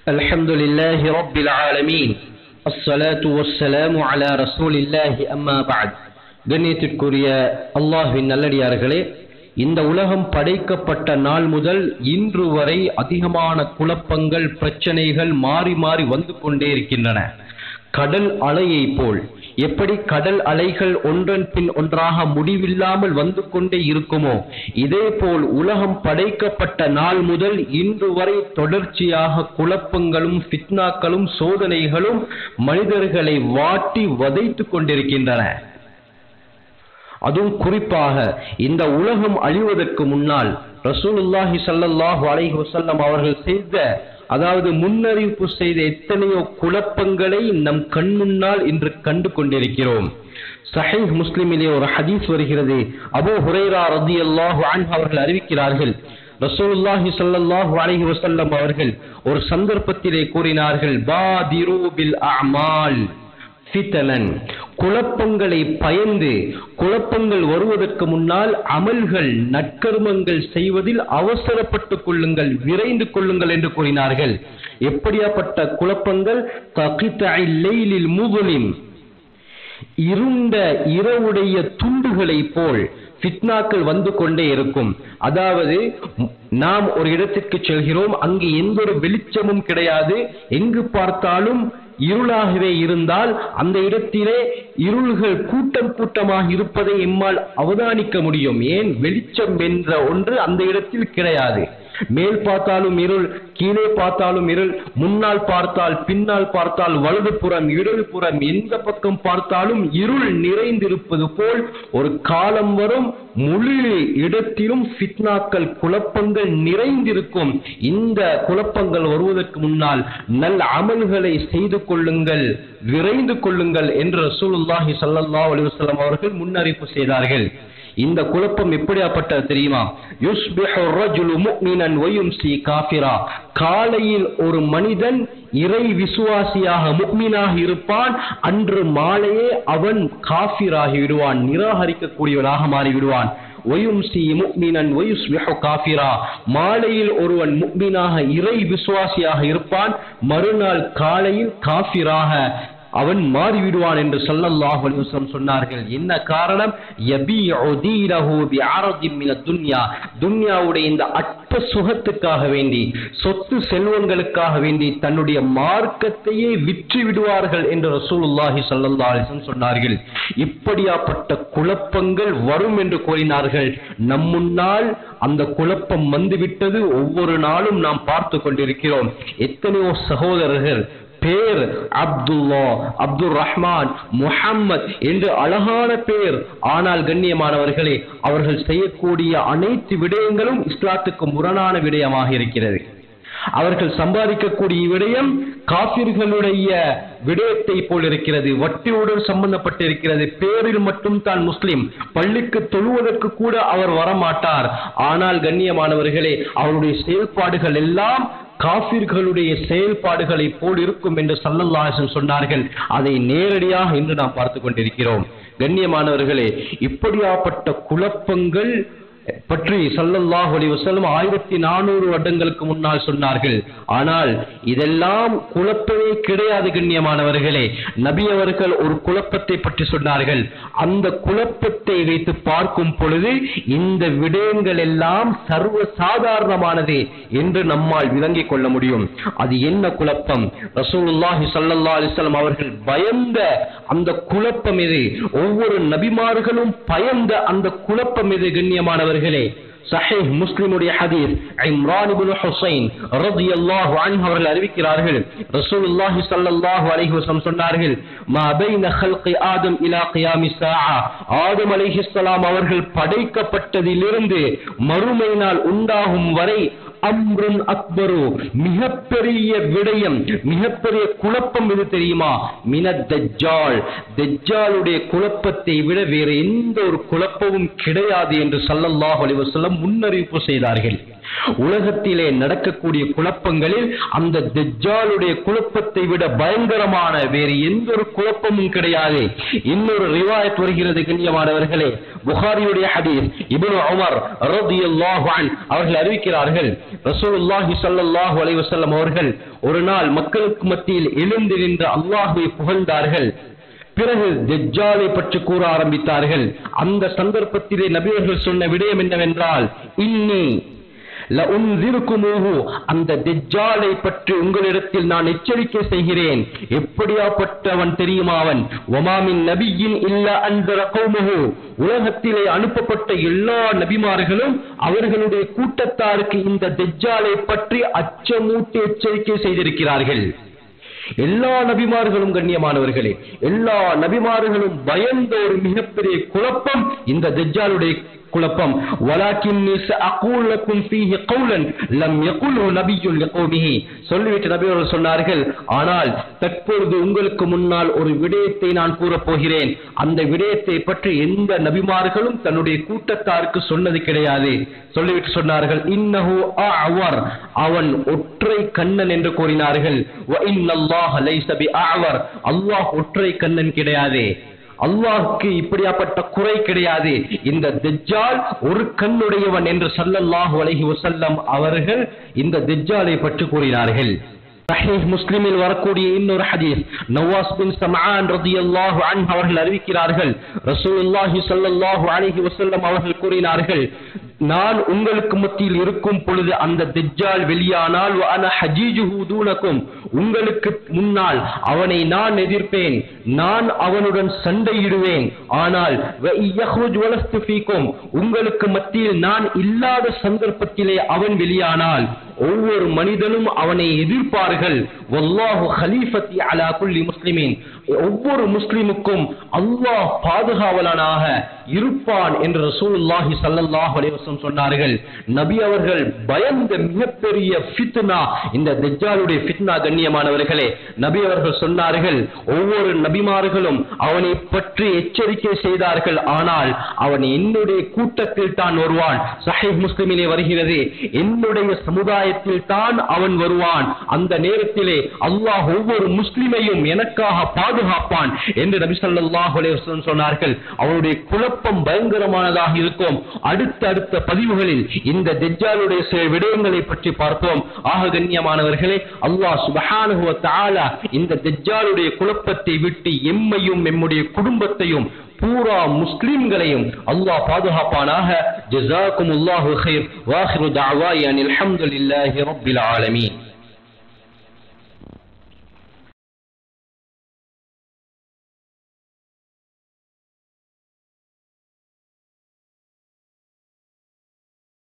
الحمد لله رب العالمين الصلاة والسلام على رسول الله أما بعد கண்ணியத்திற்குரிய அல்லாஹ்வின் நல்லடியார்களே இந்த உலகம் படைக்கப்பட்ட நாள் முதல் இன்று வரை அதிகமான குழப்பங்கள் பிரச்சனைகள் மாறி மாறி வந்து கொண்டே இருக்கின்றன கடல் அலையை போல் எப்படி கடல் அலைகள் ஒன்றன் பின் ஒன்றாக முடிவில்லாமல் வந்து கொண்டே இருக்குமோ இதே போல் உலகம் படைக்கப்பட்ட நாள் முதல் இன்று வரை தொடர்ச்சியாக குழப்பங்களும் ஃபித்னாக்களும் சோதனைகளும் மனிதர்களை வாட்டி வதைத்துக் கொண்டிருக்கின்றன அதுவும் குறிப்பாக இந்த உலகம் அழிவதற்கு முன்னால் ரசூலுல்லாஹி ஸல்லல்லாஹு அலைஹி வஸல்லம் அவர்கள் செய்த அதாவது முன்னறிவிப்பு செய்த எத்தனையோ குழப்பங்களை நம் கண் முன்னால் இன்று கண்டு கொண்டிருக்கிறோம் சஹீஹ் முஸ்லிமிலே ஒரு ஹதீஸ் வருகிறது அபூ ஹுரைரா ரலியல்லாஹு அன்ஹு அவர்கள் அறிவிக்கிறார்கள் ரசூலுல்லாஹி ஸல்லல்லாஹு அலைஹி வஸல்லம் அவர்கள் ஒரு சந்தர்ப்பத்திலே கூறினார்கள் பாதிரு பில் அமால் ஃபித்தனன் குழப்பங்களை பயந்து குழப்பங்கள் வருவதற்கு முன்னால் அமல்கள் நற்கர்மங்கள் செய்வதில் அவசரப்பட்டுக் கொள்ளுங்கள் விரைந்து கொள்ளுங்கள் என்று கூறினார்கள் எப்படியாப்பட்ட குழப்பங்கள் தகித்தலைலில் முதுலிம் இருண்ட இரவுடைய துண்டுகளை போல் ஃபித்னாக்கள் வந்து கொண்டே இருக்கும் அதாவது நாம் ஒரு இடத்திற்கு செல்கிறோம் அங்கு எந்த ஒரு வெளிச்சமும் கிடையாது எங்கு பார்த்தாலும் இருளாகவே இருந்தால் அந்த இடத்திலே இருள்கள் கூட்டம் கூட்டமாக இருப்பதை எம்மால் அவதானிக்க முடியும் ஏன் வெளிச்சம் என்ற ஒன்று அந்த இடத்தில் கிடையாது மேல் பார்த்தாலும் இருள் கீழே பார்த்தாலும் இருள் முன்னால் பார்த்தால் பின்னால் பார்த்தால் வலது புறம் இடது புறம் எந்த பக்கம் பார்த்தாலும் இருள் நிறைந்திருப்பது போல் ஒரு காலம் வரும் முழு இடத்திலும் ஃபித்னாக்கள் குழப்பங்கள் நிறைந்திருக்கும் இந்த குழப்பங்கள் வருவதற்கு முன்னால் நல்ல அமல்களை செய்து கொள்ளுங்கள் விரைந்து கொள்ளுங்கள் என்று ரசூலுல்லாஹி ஸல்லல்லாஹு அலைஹி வஸல்லம் அவர்கள் முன்னறிவிப்பு செய்தார்கள் இந்த குழப்பம் எப்படியாப்பட்டது தெரியுமா யுஸ்பிஹு ரஜுலு முஃமினன் வயும்சி காஃபிரா காலையில் ஒரு மனிதன் இறை விசுவாசியாக முக்மீனாக இருப்பான் அன்று மாலையே அவன் காஃபிராகி விடுவான் நிராகரிக்கக்கூடியவனாக மாறி விடுவான் ஒயும்சி முக்மினன் ஒயுஸ்பிஹு காஃபிரா மாலையில் ஒருவன் முக்மீனாக இறை விசுவாசியாக இருப்பான் மறுநாள் காலையில் காஃபிராக அவன் மாறிவிடுவான் என்று சொல்லல்லாஹு அலைஹி வஸல்லம் சொன்னார்கள் என்ன காரணம் யபீஉ தீனஹு பிஅரதின் மின துன்யா துன்யாவுடைய இந்த அற்ப சுகத்துக்காக வேண்டி சொத்து செல்வங்களுக்காக வேண்டி தன்னுடைய மார்க்கத்தையே விற்று விடுவார்கள் என்று ரசூலுல்லாஹி ஸல்லல்லாஹு அலைஹி வஸல்லம் சொன்னார்கள் இப்படியாப்பட்ட குழப்பங்கள் வரும் என்று கூறினார்கள் நம் முன்னால் அந்த குழப்பம் வந்துவிட்டது ஒவ்வொரு நாளும் நாம் பார்த்து கொண்டிருக்கிறோம் எத்தனையோ சகோதரர்கள் பேர் அப்துல்லா அப்துல் ரஹ்மான் முஹம்மத் என்று அழகான பேர் ஆனால் கண்ணியமானவர்களே அவர்கள் செய்யக்கூடிய அனைத்து விடயங்களும் இஸ்லாத்துக்கு முரணான விடயமாக இருக்கிறது அவர்கள் சம்பாதிக்கக்கூடிய விடயம் காபிர்களுடைய விடயத்தை போல் இருக்கிறது வட்டியுடன் சம்பந்தப்பட்டிருக்கிறது பேரில் மட்டும் தான் முஸ்லிம் பள்ளிக்கு தொழுவதற்கு கூட அவர் வரமாட்டார் ஆனால் கண்ணியமானவர்களே அவருடைய செயல்பாடுகள் எல்லாம் காபிர்களுடைய செயல்பாடுகளை போல் இருக்கும் என்று சல்லல்லாஹன் சொன்னார்கள் அதை நேரடியாக இன்று நாம் பார்த்து கொண்டிருக்கிறோம் கண்ணியமானவர்களே இப்படியாப்பட்ட குழப்பங்கள் பற்றி சல்லல்லாஹு அலைஹி வஸல்லம் ஆயிரத்தி நானூறு வருடங்களுக்கு முன்னால் சொன்னார்கள் ஆனால் இதெல்லாம் குழப்பமே கிடையாது கண்ணியமானவர்களே நபி அவர்கள் ஒரு குழப்பத்தை பற்றி சொன்னார்கள் அந்த குழப்பத்தை வைத்து பார்க்கும் பொழுது இந்த விடயங்கள் எல்லாம் சர்வ சாதாரணமானது என்று நம்மால் விளங்கிக் கொள்ள முடியும் அது என்ன குழப்பம் ரசூலுல்லாஹி ஸல்லல்லாஹு அலைஹி வஸல்லம் அவர்கள் பயந்த அந்த குழப்பம் எது ஒவ்வொரு நபிமார்களும் பயந்த அந்த குழப்பம் எது கண்ணியமானவர் அவர்களே சஹீஹ் முஸ்லிமுடைய ஹதீஸ் இம்ரான் இப்னு ஹுசைன் ரலியல்லாஹு அன்ஹு அவர்கள் அறிவிக்கிறார்கள் ரசூலுல்லாஹி ஸல்லல்லாஹு அலைஹி வஸல்லம் சொன்னார்கள் மா பைன ஹல்கி ஆதம் இலா கியாமி ஸாஆ ஆதம் அலைஹிஸ்ஸலாம் அவர்கள் படைக்கப்பட்டதிலிருந்து மறுமை நாள் உண்டாகும் வரை அம்ருன் அக்பரு மிகப்பெரிய விடயம் மிகப்பெரிய குழப்பம் இது தெரியுமா மின தஜ்ஜால் தஜ்ஜாலுடைய குழப்பத்தை விட வேறு எந்த ஒரு குழப்பமும் கிடையாது என்று சல்லல்லாஹு அலைஹி வஸல்லம் முன்னறிவிப்பு செய்தார்கள் உலகத்திலே நடக்கக்கூடிய குழப்பங்களில் அந்த தெஜ்ஜாலுடைய குழப்பத்தை விட பயங்கரமான வேறு எந்த ஒரு குழப்பமும் கிடையாது இன்னொரு ரிவாயத் வருகிறது கண்ணியமானவர்களே புகாரியுடைய ஹதீஸ் இப்னு உமர் ரலியல்லாஹு அன் அவர்கள் அறிவிக்கிறார்கள் ரசூலுல்லாஹி ஸல்லல்லாஹு அலைஹி வஸல்லம் அவர்கள் ஒரு நாள் மக்களுக்கு மத்தியில் எழுந்து நின்று அல்லாஹ்வை புகழ்ந்தார்கள் பிறகு தெஜ்ஜாலை பற்றி கூற ஆரம்பித்தார்கள் அந்த சந்தர்ப்பத்திலே நபியர்கள் சொன்ன விடயம் என்னவென்றால் இன்னி லஉன்சிருக்குமூஹு அந்த தெஜ்ஜாலை பற்றி உங்களிடத்தில் நான் எச்சரிக்கை செய்கிறேன் எப்படியாப்பட்டவன் தெரியுமா அவன் வமாமின் நபியின் இல்ல அன்சர கௌமுஹு உலகத்திலே அனுப்பப்பட்ட எல்லா நபிமார்களும் அவர்களுடைய கூட்டத்தாருக்கு இந்த தெஜ்ஜாலை பற்றி அச்சமூட்டி எச்சரிக்கை செய்திருக்கிறார்கள் எல்லா நபிமார்களும் கண்ணியமானவர்களே எல்லா நபிமார்களும் பயந்த ஒரு மிகப்பெரிய குழப்பம் இந்த தெஜ்ஜாலுடைய குழப்பம் வலாக்கின்னி சஅகூல் லக்கும் ஃபீஹி கௌலன் லம் யகுல்ஹு நபிய்யுன் லிகௌமிஹி சொல்லிவிட்டு நபி அவர்கள் சொன்னார்கள் ஆனால் தற்பொழுது உங்களுக்கு முன்னால் ஒரு விடயத்தை நான் கூறப் போகிறேன் அந்த விடயத்தை பற்றி எந்த நபிமார்களும் தன்னுடைய கூட்டத்தாருக்கு சொன்னது கிடையாது சொல்லிவிட்டு சொன்னார்கள் இன்னஹு அஅவர் அவன் ஒற்றை கண்ணன் என்று கூறினார்கள் வ இன்னல்லாஹ லைஸ பிஅஅவர் அல்லாஹ் ஒற்றை கண்ணன் கிடையாது அல்லாஹ்க்கு இப்படியாப்பட்ட குறை கிடையாது இந்த தெஜ்ஜால் ஒரு கண்ணுடையவன் என்று ஸல்லல்லாஹு அலைஹி வஸல்லம் அவர்கள் இந்த தெஜ்ஜாலை பற்றி கூறினார்கள் சஹீஹ் முஸ்லிமில் வரக்கூடிய இன்னொரு ஹதீஸ் நவாஸ் பின் சம்ஆன் ரலியல்லாஹு அன்ஹு அவர்கள் அறிவிக்கிறார்கள் ரசூலுல்லாஹி ஸல்லல்லாஹு அலைஹி வஸல்லம் அவர்கள் கூறினார்கள் நான் உங்களுக்கு மத்தியில் இருக்கும் பொழுது அந்த தெஜ்ஜால் வெளியானால் வ அன ஹஜீஜுஹு தூனக்கும் உங்களுக்கு முன்னால் அவனை நான் எதிர்ப்பேன் நான் அவனுடன் சண்டையிடுவேன் ஆனால் வ யஹ்ருஜ் வலஸ்து ஃபீக்கும் உங்களுக்கு மத்தியில் நான் இல்லாத சந்தர்ப்பத்திலே அவன் வெளியானால் ஒவ்வொரு மனிதனும் அவனை எதிர்ப்பார்கள் வல்லாஹு ஹலீஃபத்தி அலா குல்லி முஸ்லிமின் ஒவ்வொரு முஸ்லிமுக்கும் அல்லாஹ் பாதுகாவலனாக இருப்பான் என்று ரசூலுல்லாஹி ஸல்லல்லாஹு அலைஹி வஸல்லம் சொன்னார்கள் நபி அவர்கள் பயந்த மிகப்பெரிய ஃபித்னா இந்த தஜ்ஜாலுடைய ஃபித்னா கண்ணியமானவர்களே நபி அவர்கள் சொன்னார்கள் ஒவ்வொரு நபிமார்களும் அவனை பற்றி எச்சரிக்கை செய்தார்கள் ஆனால் அவன் என்னுடைய கூட்டத்தில் தான் வருவான் சஹீஹ் முஸ்லிமிலே வருகிறது என்னுடைய சமுதாயத்தில் தான் அவன் வருவான் அந்த நேரத்திலே அல்லாஹ் ஒவ்வொரு முஸ்லிமையும் எனக்காக பாதுகாப்பான் என்று நபி ஸல்லல்லாஹு அலைஹி வஸல்லம் சொன்னார்கள் அவனுடைய குழப்பம் பயங்கரமானதாக இருக்கும் அடுத்த அடுத்த பதிவுகளில் இந்த தெஜ்ஜாலுடைய சில விடயங்களை பற்றி பார்ப்போம் ஆக கண்ணியமானவர்களே அல்லாஹ் சுப்ஹானஹு வ தஆலா இந்த தெஜ்ஜாலுடைய குழப்பத்தை விட்டு எம்மையும் எம்முடைய குடும்பத்தையும் பூரா முஸ்லிம்களையும் அல்லாஹ் பாதுகாப்பானாக ஜஸாக்குமுல்லாஹு கைர் வாஹிரு தஅவாயி அனில் ஹம்துலில்லாஹி ரப்பில் ஆலமீன்